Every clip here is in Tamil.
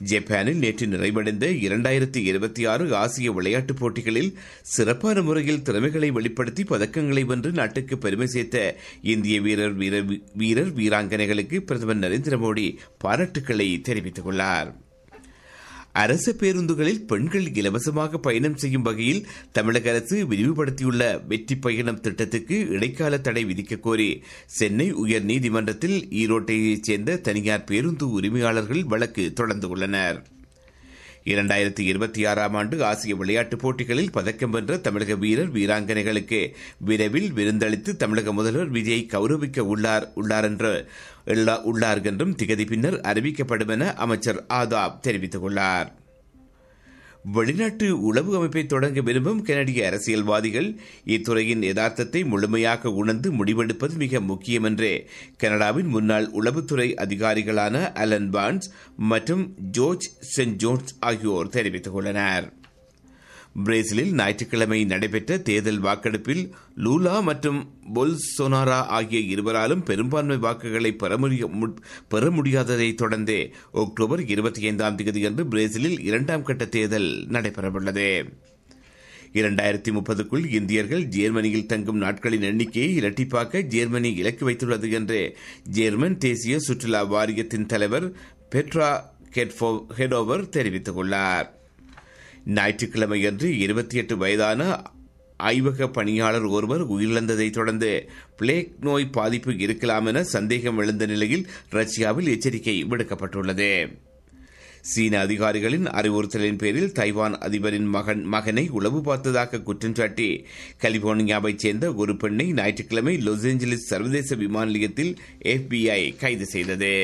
ஜப்பானில் நேற்று நிறைவடைந்த இரண்டாயிரத்தி இருபத்தி ஆறு ஆசிய விளையாட்டுப் போட்டிகளில் சிறப்பான முறையில் திறமைகளை வெளிப்படுத்தி பதக்கங்களை வென்று நாட்டுக்கு பெருமை சேர்த்த இந்திய வீரர் வீரர் வீரர் வீராங்கனைகளுக்கு பிரதமர் நரேந்திர மோடி பாராட்டுக்களை தெரிவித்துள்ளார் அரசு பேருந்துகளில் பெண்கள் இலவசமாக பயணம் செய்யும் வகையில் தமிழக அரசு விரிவுபடுத்தியுள்ள வெற்றி பயணம் திட்டத்துக்கு இடைக்கால தடை விதிக்க கோரி சென்னை உயர்நீதிமன்றத்தில் ஈரோட்டையைச் சேர்ந்த தனியார் பேருந்து உரிமையாளர்கள் வழக்கு தொடர்ந்துள்ளனர் இரண்டாயிரத்தி இருபத்தி ஆறாம் ஆண்டு ஆசிய விளையாட்டுப் போட்டிகளில் பதக்கம் வென்ற தமிழக வீரர் வீராங்கனைகளுக்கு விரைவில் விருந்தளித்து தமிழக முதல்வர் விஜய் கௌரவிக்க உள்ளார் உள்ளார் என்று உள்ளார் என்றும் திகதி பின்னர் அறிவிக்கப்படும் என அமைச்சர் ஆதாப் தெரிவித்துள்ளார் வெளிநாட்டு உளவு அமைப்பை தொடங்க விரும்பும் கனடிய அரசியல்வாதிகள் இத்துறையின் யதார்த்தத்தை முழுமையாக உணர்ந்து முடிவெடுப்பது மிக முக்கியம் என்று கனடாவின் முன்னாள் உளவுத்துறை அதிகாரிகளான அலன் பான்ஸ் மற்றும் ஜோர்ஜ் சென்ட் ஜோன்ஸ் ஆகியோர் தெரிவித்துள்ளனர் பிரேசிலில் ஞாயிற்றுக்கிழமை நடைபெற்ற தேர்தல் வாக்கெடுப்பில் லூலா மற்றும் பொல்சொனாரா ஆகிய இருவராலும் பெரும்பான்மை வாக்குகளை பெற முடியாததை தொடர்ந்து அக்டோபர் இருபத்தி ஐந்தாம் தேதியன்று பிரேசிலில் இரண்டாம் கட்ட தேர்தல் நடைபெறவுள்ளது இரண்டாயிரத்தி முப்பதுக்குள் இந்தியர்கள் ஜேர்மனியில் தங்கும் நாட்களின் எண்ணிக்கையை இரட்டிப்பாக்க ஜேர்மனி இலக்கு வைத்துள்ளது என்று ஜேர்மன் தேசிய சுற்றுலா வாரியத்தின் தலைவர் பெட்ரா ஹெடோவர் தெரிவித்துள்ளார் ஞாயிற்றுக்கிழமையன்று இருபத்தி எட்டு வயதான ஆய்வக பணியாளர் ஒருவர் உயிரிழந்ததை தொடர்ந்து பிளேக் நோய் பாதிப்பு இருக்கலாம் என சந்தேகம் எழுந்த நிலையில் ரஷ்யாவில் எச்சரிக்கை விடுக்கப்பட்டுள்ளது சீன அதிகாரிகளின் அறிவுறுத்தலின் பேரில் தைவான் அதிபரின் மகன் மகனை உளவு பார்த்ததாக குற்றம் சாட்டி கலிபோர்னியாவைச் சேர்ந்த ஒரு பெண்ணை ஞாயிற்றுக்கிழமை லாஸ் ஏஞ்சலிஸ் சர்வதேச விமான நிலையத்தில் எஃபிஐ கைது செய்தது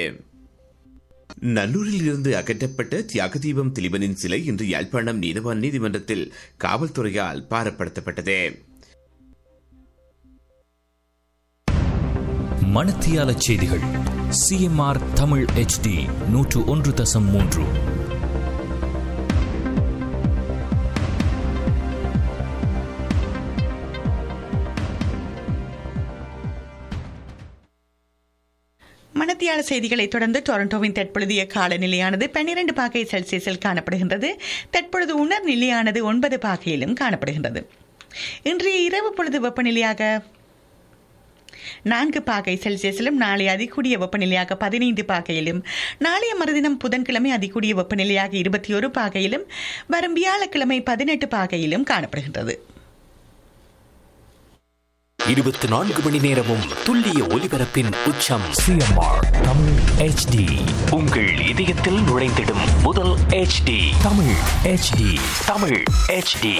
நல்லூரில் இருந்து அகற்றப்பட்ட தியாக தீபம் திலீபனின் சிலை இன்று யாழ்ப்பாணம் நீதவான் நீதிமன்றத்தில் காவல்துறையால் பாரப்படுத்தப்பட்டது மணத்தியால செய்திகள் சிஎம்ஆர் தமிழ் எச்டி நூற்று ஒன்று தசம் மூன்று மணத்தியால செய்திகளை தொடர்ந்து டொரண்டோவின் தற்பொழுதைய காலநிலையானது பன்னிரண்டு பாகை செல்சியஸில் காணப்படுகின்றது தற்பொழுது உணர் நிலையானது ஒன்பது பாகையிலும் காணப்படுகின்றது இன்றைய இரவு பொழுது வெப்பநிலையாக நான்கு பாகை செல்சியஸிலும் நாளை அதிகூடிய வெப்பநிலையாக பதினைந்து பாகையிலும் நாளைய மறுதினம் புதன்கிழமை அதிகூடிய வெப்பநிலையாக இருபத்தி ஒரு பாகையிலும் வரும் வியாழக்கிழமை பதினெட்டு பாகையிலும் காணப்படுகின்றது இருபத்தி நான்கு மணி நேரமும் துல்லிய ஒலிபரப்பின் உச்சம் சிஎம்ஆர் தமிழ் எச்டி உங்கள் இதயத்தில் நுழைந்திடும் முதல் HD Tamil HD Tamil HD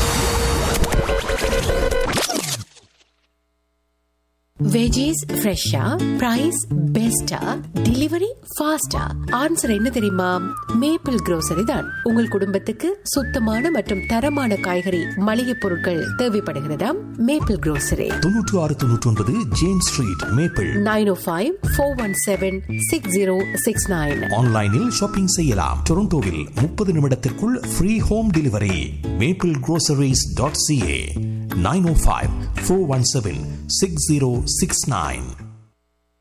veggies ஃப்ரெஷ்ஷா பிரைஸ் பெஸ்டா டெலிவரி ஃபாஸ்டா ஆன்சர் என்ன தெரியுமா மேப்பிள் grocery தான் உங்கள் குடும்பத்துக்கு சுத்தமான மற்றும் தரமான காய்கறி மளிகை பொருட்கள் தேவைப்படுகிறதா மேப்பிள் grocery தொன்னூற்று ஆறு தொன்னூற்றி ஒன்பது Jane Street Maple nine O five four one seven six zero six nine ஆன்லைனில் ஷாப்பிங் செய்யலாம் டொரண்டோவில் முப்பது நிமிடத்திற்குள் free home delivery Maple groceries.ca dot CA nine O five four one seven six zero six nine